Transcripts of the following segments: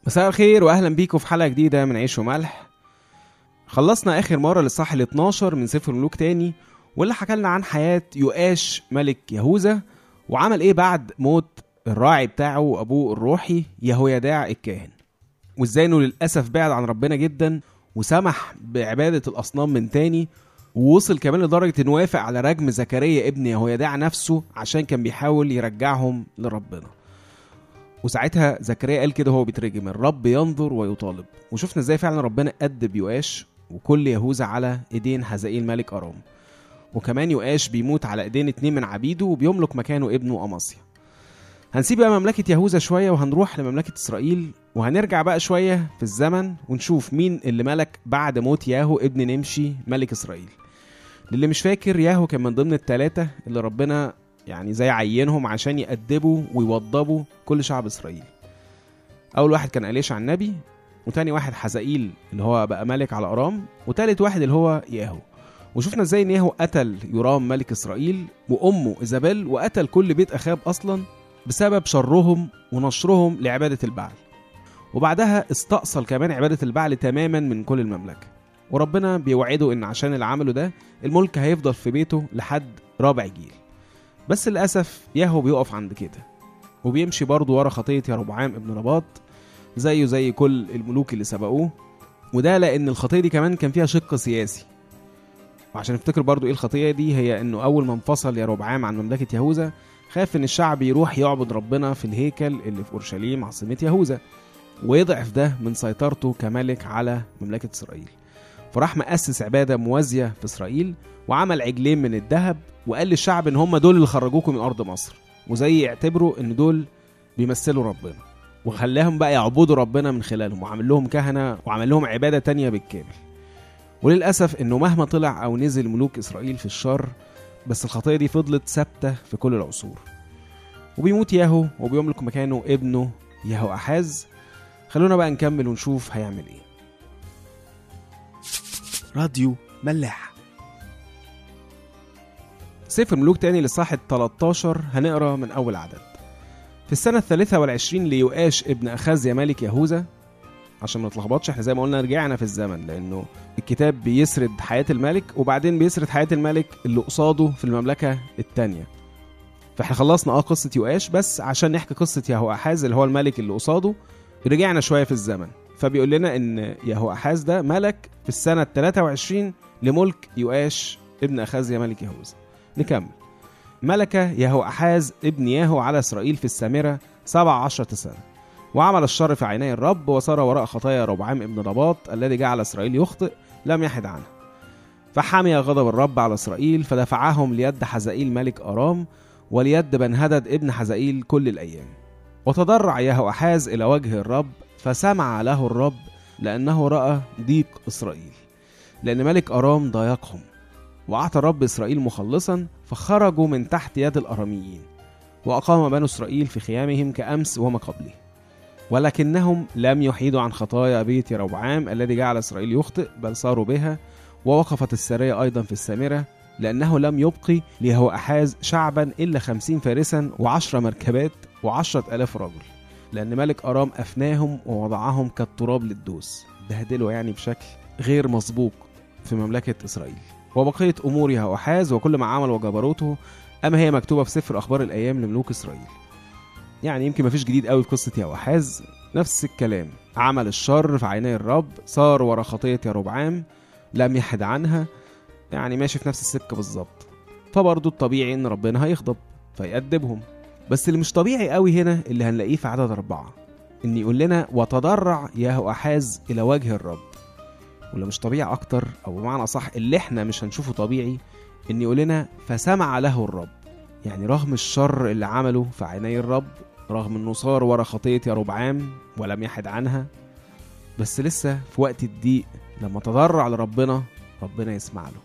مساء الخير واهلا بيكم في حلقه جديده من عيش وملح خلصنا اخر مره للصح ال 12 من سفر الملوك تاني واللي حكى لنا عن حياه يؤاش ملك يهوذا وعمل ايه بعد موت الراعي بتاعه وابوه الروحي يهويداع الكاهن وازاي انه للاسف بعد عن ربنا جدا وسمح بعباده الاصنام من تاني ووصل كمان لدرجه انه وافق على رجم زكريا ابن يهويداع نفسه عشان كان بيحاول يرجعهم لربنا وساعتها زكريا قال كده وهو بيترجم الرب ينظر ويطالب وشفنا ازاي فعلا ربنا أدب يؤاش وكل يهوذا على ايدين حزائيل ملك ارام وكمان يؤاش بيموت على ايدين اتنين من عبيده وبيملك مكانه ابنه امصيا هنسيب بقى مملكة يهوذا شوية وهنروح لمملكة إسرائيل وهنرجع بقى شوية في الزمن ونشوف مين اللي ملك بعد موت ياهو ابن نمشي ملك إسرائيل للي مش فاكر ياهو كان من ضمن التلاتة اللي ربنا يعني زي عينهم عشان يأدبوا ويوضبوا كل شعب إسرائيل أول واحد كان أليشع النبي وتاني واحد حزائيل اللي هو بقى ملك على أرام وتالت واحد اللي هو ياهو وشفنا ازاي ان ياهو قتل يرام ملك اسرائيل وامه ايزابيل وقتل كل بيت اخاب اصلا بسبب شرهم ونشرهم لعباده البعل وبعدها استأصل كمان عباده البعل تماما من كل المملكه وربنا بيوعده ان عشان اللي عمله ده الملك هيفضل في بيته لحد رابع جيل بس للأسف ياهو بيقف عند كده وبيمشي برضه ورا خطية يربعام ابن نباط زيه زي كل الملوك اللي سبقوه وده لأن الخطية دي كمان كان فيها شق سياسي وعشان نفتكر برضه ايه الخطية دي هي انه أول ما انفصل يربعام عن مملكة يهوذا خاف ان الشعب يروح يعبد ربنا في الهيكل اللي في اورشليم عاصمة يهوذا ويضعف ده من سيطرته كملك على مملكة اسرائيل فراح مؤسس عبادة موازية في اسرائيل وعمل عجلين من الذهب وقال للشعب ان هم دول اللي خرجوكم من ارض مصر وزي يعتبروا ان دول بيمثلوا ربنا وخلاهم بقى يعبدوا ربنا من خلالهم وعمل لهم كهنة وعمل لهم عبادة تانية بالكامل وللأسف انه مهما طلع او نزل ملوك اسرائيل في الشر بس الخطية دي فضلت ثابتة في كل العصور وبيموت ياهو وبيملك مكانه ابنه ياهو أحاز خلونا بقى نكمل ونشوف هيعمل ايه راديو ملاح سفر ملوك تاني للصح 13 هنقرا من أول عدد في السنة الثالثة والعشرين ليؤاش ابن أخازيا ملك يهوذا عشان ما نتلخبطش احنا زي ما قلنا رجعنا في الزمن لأنه الكتاب بيسرد حياة الملك وبعدين بيسرد حياة الملك اللي قصاده في المملكة التانية فاحنا خلصنا اه قصة يؤاش بس عشان نحكي قصة يهو أحاز اللي هو الملك اللي قصاده رجعنا شوية في الزمن فبيقول لنا ان يهو أحاز ده ملك في السنة 23 لملك يؤاش ابن أخازيا ملك يهوذا نكمل ملك يهو أحاز ابن ياهو على إسرائيل في السامرة سبع عشرة سنة وعمل الشر في عيني الرب وسار وراء خطايا ربعام ابن رباط الذي جعل إسرائيل يخطئ لم يحد عنها فحمي غضب الرب على إسرائيل فدفعهم ليد حزائيل ملك أرام وليد بنهدد ابن حزائيل كل الأيام وتضرع يهو أحاز إلى وجه الرب فسمع له الرب لأنه رأى ضيق إسرائيل لأن ملك أرام ضايقهم وأعطى الرب إسرائيل مخلصا فخرجوا من تحت يد الأراميين وأقام بنو إسرائيل في خيامهم كأمس وما قبله ولكنهم لم يحيدوا عن خطايا بيت يروبعام الذي جعل إسرائيل يخطئ بل صاروا بها ووقفت السرية أيضا في السامرة لأنه لم يبقي ليهو أحاز شعبا إلا خمسين فارسا وعشر مركبات وعشرة ألاف رجل لأن ملك أرام أفناهم ووضعهم كالتراب للدوس بهدلوا يعني بشكل غير مسبوق في مملكة إسرائيل وبقية أمور يهوأحاز وكل ما عمل وجبروته أما هي مكتوبة في سفر أخبار الأيام لملوك إسرائيل يعني يمكن مفيش جديد قوي في قصة يهوأحاز نفس الكلام عمل الشر في عيني الرب صار ورا خطية يربعام لم يحد عنها يعني ماشي في نفس السكة بالظبط فبرضه الطبيعي إن ربنا هيغضب فيأدبهم بس اللي مش طبيعي قوي هنا اللي هنلاقيه في عدد أربعة إن يقول لنا وتضرع يهو أحاز إلى وجه الرب واللي مش طبيعي أكتر أو بمعنى صح اللي إحنا مش هنشوفه طبيعي إن يقول لنا فسمع له الرب يعني رغم الشر اللي عمله في عيني الرب رغم إنه صار ورا خطية يربعام ولم يحد عنها بس لسه في وقت الضيق لما تضرع لربنا ربنا يسمع له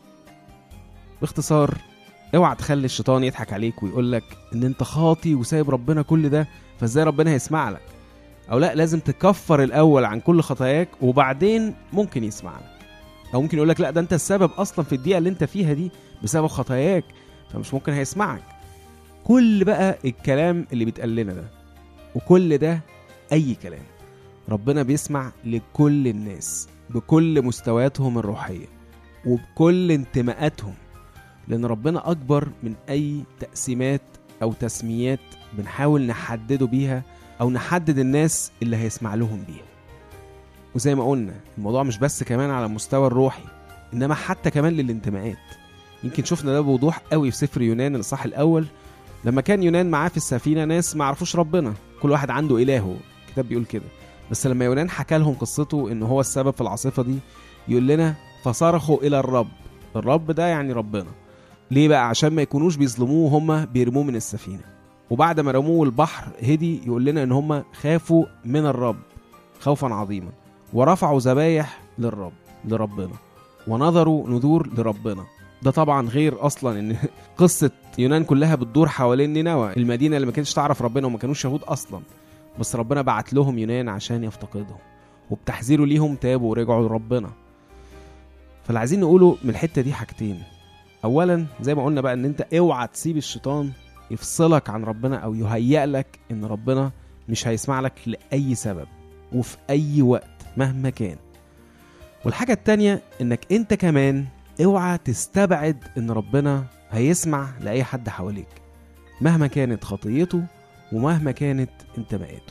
باختصار اوعى تخلي الشيطان يضحك عليك ويقول لك ان انت خاطي وسايب ربنا كل ده فازاي ربنا هيسمع لك او لا لازم تكفر الاول عن كل خطاياك وبعدين ممكن يسمع لك او ممكن يقول لك لا ده انت السبب اصلا في الدقيقه اللي انت فيها دي بسبب خطاياك فمش ممكن هيسمعك كل بقى الكلام اللي بيتقال لنا ده وكل ده اي كلام ربنا بيسمع لكل الناس بكل مستوياتهم الروحية وبكل انتماءاتهم لأن ربنا أكبر من أي تقسيمات أو تسميات بنحاول نحدده بيها أو نحدد الناس اللي هيسمع لهم بيها وزي ما قلنا الموضوع مش بس كمان على المستوى الروحي إنما حتى كمان للانتماءات يمكن شفنا ده بوضوح قوي في سفر يونان الإصحاح الأول لما كان يونان معاه في السفينة ناس ما عرفوش ربنا كل واحد عنده إلهه الكتاب بيقول كده بس لما يونان حكى لهم قصته إن هو السبب في العاصفة دي يقول لنا فصرخوا إلى الرب الرب ده يعني ربنا ليه بقى عشان ما يكونوش بيظلموه وهم بيرموه من السفينة وبعد ما رموه البحر هدي يقول لنا ان هم خافوا من الرب خوفا عظيما ورفعوا ذبايح للرب لربنا ونظروا نذور لربنا ده طبعا غير اصلا ان قصه يونان كلها بتدور حوالين نينوى المدينه اللي ما كانتش تعرف ربنا وما كانوش يهود اصلا بس ربنا بعت لهم يونان عشان يفتقدهم وبتحذيره ليهم تابوا ورجعوا لربنا فاللي عايزين نقوله من الحته دي حاجتين اولا زي ما قلنا بقى ان انت اوعى تسيب الشيطان يفصلك عن ربنا او يهيأ لك ان ربنا مش هيسمع لك لاي سبب وفي اي وقت مهما كان والحاجه التانيه انك انت كمان اوعى تستبعد ان ربنا هيسمع لاي حد حواليك مهما كانت خطيته ومهما كانت انتماءاته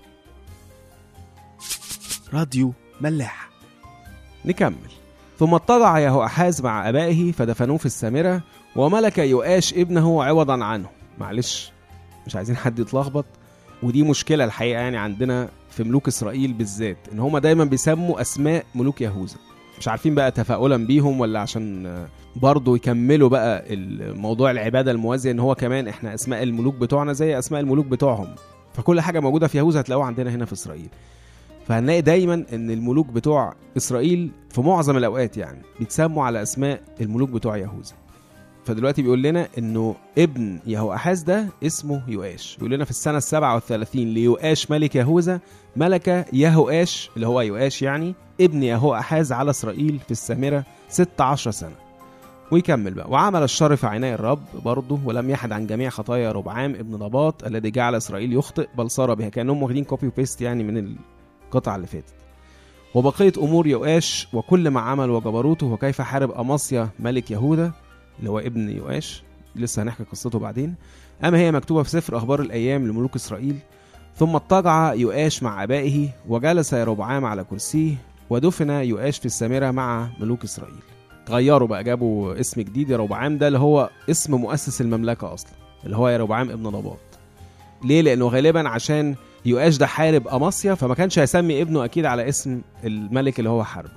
راديو ملاح نكمل ثم اتضع يهوأحاز مع أبائه فدفنوه في السامرة وملك يؤاش ابنه عوضا عنه معلش مش عايزين حد يتلخبط ودي مشكلة الحقيقة يعني عندنا في ملوك إسرائيل بالذات إن هما دايما بيسموا أسماء ملوك يهوذا مش عارفين بقى تفاؤلا بيهم ولا عشان آه، برضه يكملوا بقى الموضوع العبادة الموازية إن هو كمان إحنا أسماء الملوك بتوعنا زي أسماء الملوك بتوعهم فكل حاجة موجودة في يهوذا هتلاقوها عندنا هنا في إسرائيل فهنلاقي دايما ان الملوك بتوع اسرائيل في معظم الاوقات يعني بيتسموا على اسماء الملوك بتوع يهوذا فدلوقتي بيقول لنا انه ابن يهوأحاز ده اسمه يؤاش بيقول لنا في السنه السابعة والثلاثين ليؤاش ملك يهوذا ملك يهوآش اللي هو يؤاش يعني ابن يهوأحاز على اسرائيل في السامره 16 سنه ويكمل بقى وعمل الشر في عيني الرب برضه ولم يحد عن جميع خطايا ربعام ابن نباط الذي جعل اسرائيل يخطئ بل صار بها كانهم واخدين كوبي وبيست يعني من القطعه اللي فاتت وبقية أمور يؤاش وكل ما عمل وجبروته وكيف حارب أمصيا ملك يهوذا اللي هو ابن يؤاش لسه هنحكي قصته بعدين أما هي مكتوبة في سفر أخبار الأيام لملوك إسرائيل ثم اضطجع يؤاش مع آبائه وجلس يربعام على كرسيه ودفن يؤاش في السامرة مع ملوك إسرائيل غيروا بقى جابوا اسم جديد يربعام ده اللي هو اسم مؤسس المملكة أصلا اللي هو يربعام ابن نباط ليه؟ لأنه غالبا عشان يؤاش ده حارب أماسيا فما كانش هيسمي ابنه أكيد على اسم الملك اللي هو حاربه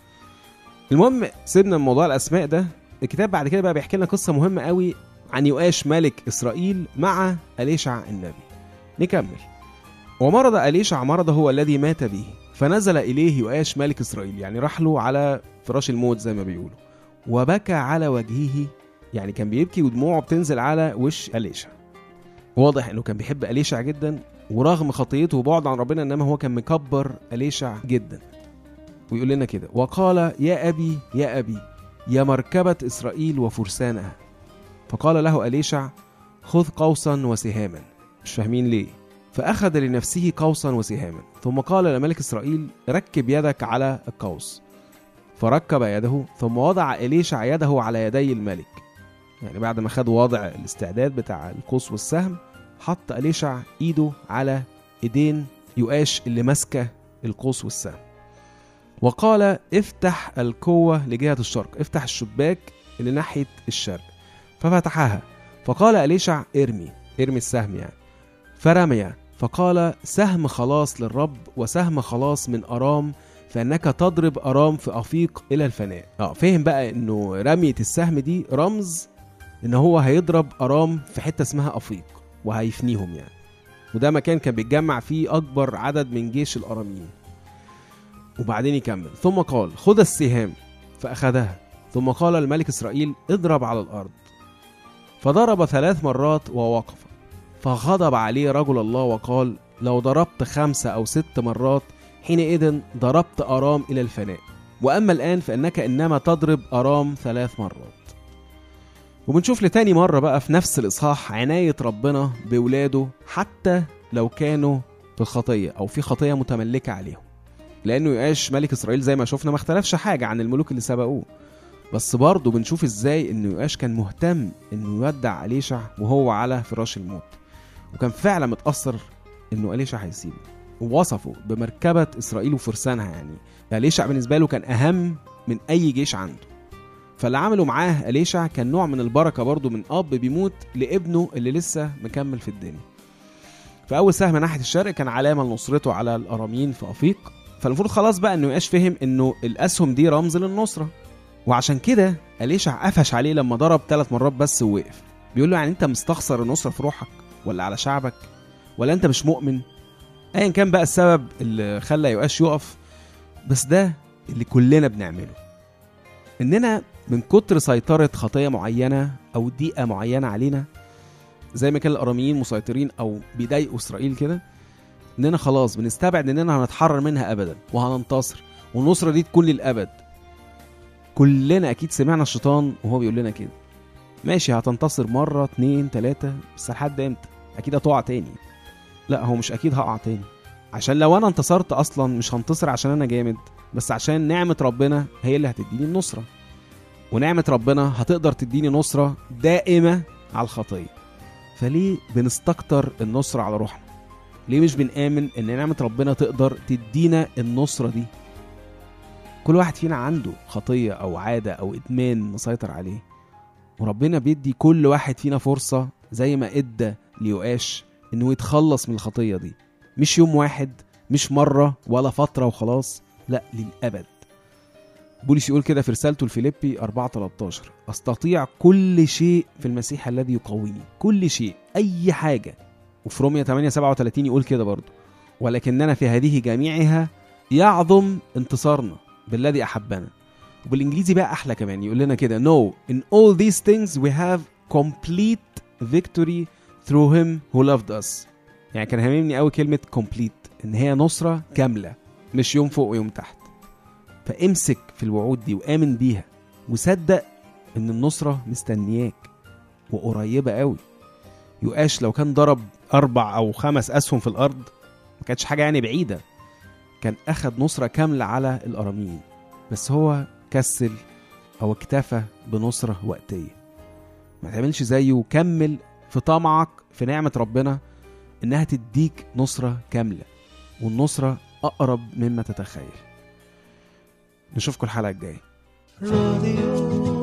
المهم سيبنا من موضوع الأسماء ده الكتاب بعد كده بقى بيحكي لنا قصة مهمة قوي عن يؤاش ملك إسرائيل مع أليشع النبي نكمل ومرض أليشع مرضه هو الذي مات به فنزل إليه يؤاش ملك إسرائيل يعني راح له على فراش الموت زي ما بيقولوا وبكى على وجهه يعني كان بيبكي ودموعه بتنزل على وش أليشع واضح انه كان بيحب أليشع جدا ورغم خطيته وبعد عن ربنا انما هو كان مكبر أليشع جدا ويقول لنا كده وقال يا أبي يا أبي يا مركبة إسرائيل وفرسانها فقال له أليشع خذ قوسا وسهاما مش فاهمين ليه فأخذ لنفسه قوسا وسهاما ثم قال لملك إسرائيل ركب يدك على القوس فركب يده ثم وضع إليشع يده على يدي الملك يعني بعد ما خد وضع الاستعداد بتاع القوس والسهم حط أليشع إيده على إيدين يؤاش اللي ماسكة القوس والسهم وقال افتح الكوة لجهة الشرق افتح الشباك اللي ناحية الشرق ففتحها فقال أليشع ارمي ارمي السهم يعني فرمي فقال سهم خلاص للرب وسهم خلاص من أرام فإنك تضرب أرام في أفيق إلى الفناء اه فهم بقى إنه رمية السهم دي رمز إن هو هيضرب أرام في حتة اسمها أفيق وهيفنيهم يعني وده مكان كان بيتجمع فيه أكبر عدد من جيش الأراميين وبعدين يكمل ثم قال خذ السهام فأخذها ثم قال الملك إسرائيل اضرب على الأرض فضرب ثلاث مرات ووقف فغضب عليه رجل الله وقال لو ضربت خمسة أو ست مرات حينئذ ضربت أرام إلى الفناء وأما الآن فإنك إنما تضرب أرام ثلاث مرات وبنشوف لتاني مرة بقى في نفس الإصحاح عناية ربنا بولاده حتى لو كانوا في الخطية أو في خطية متملكة عليهم لانه يؤاش ملك اسرائيل زي ما شفنا ما اختلفش حاجه عن الملوك اللي سبقوه بس برضه بنشوف ازاي ان يؤاش كان مهتم انه يودع اليشع وهو على فراش الموت وكان فعلا متاثر انه اليشع هيسيبه ووصفه بمركبه اسرائيل وفرسانها يعني اليشع بالنسبه له كان اهم من اي جيش عنده فاللي عمله معاه اليشع كان نوع من البركه برضه من اب بيموت لابنه اللي لسه مكمل في الدنيا فاول سهم ناحيه الشرق كان علامه لنصرته على الاراميين في افيق فالمفروض خلاص بقى انه يبقاش فهم انه الاسهم دي رمز للنصره وعشان كده اليشع قفش عليه لما ضرب ثلاث مرات بس ووقف بيقول له يعني انت مستخسر النصره في روحك ولا على شعبك ولا انت مش مؤمن ايا كان بقى السبب اللي خلى يؤاش يقف بس ده اللي كلنا بنعمله اننا من كتر سيطره خطيه معينه او ضيقه معينه علينا زي ما كان الاراميين مسيطرين او بيضايقوا اسرائيل كده اننا خلاص بنستبعد اننا هنتحرر منها ابدا وهننتصر والنصره دي تكون للابد كلنا اكيد سمعنا الشيطان وهو بيقول لنا كده ماشي هتنتصر مره اتنين تلاته بس لحد امتى اكيد هتقع تاني لا هو مش اكيد هقع تاني عشان لو انا انتصرت اصلا مش هنتصر عشان انا جامد بس عشان نعمه ربنا هي اللي هتديني النصره ونعمه ربنا هتقدر تديني نصره دائمه على الخطيه فليه بنستكتر النصره على روحنا ليه مش بنآمن ان نعمه ربنا تقدر تدينا النصره دي كل واحد فينا عنده خطيه او عاده او ادمان نسيطر عليه وربنا بيدي كل واحد فينا فرصه زي ما ادى ليؤاش انه يتخلص من الخطيه دي مش يوم واحد مش مره ولا فتره وخلاص لا للابد بولس يقول كده في رسالته الفيليبي 4 13 استطيع كل شيء في المسيح الذي يقويني كل شيء اي حاجه وفي روميا 8 37 يقول كده برضه ولكننا في هذه جميعها يعظم انتصارنا بالذي احبنا وبالانجليزي بقى احلى كمان يقول لنا كده no in all these things we have complete victory through him who loved us يعني كان هاممني قوي كلمه complete ان هي نصره كامله مش يوم فوق ويوم تحت فامسك في الوعود دي وامن بيها وصدق ان النصره مستنياك وقريبه قوي يؤاش لو كان ضرب اربع او خمس اسهم في الارض ما كانتش حاجه يعني بعيده كان اخد نصره كامله على الاراميين بس هو كسل او اكتفى بنصره وقتيه ما تعملش زيه وكمل في طمعك في نعمه ربنا انها تديك نصره كامله والنصره اقرب مما تتخيل نشوفكم الحلقه الجايه راديو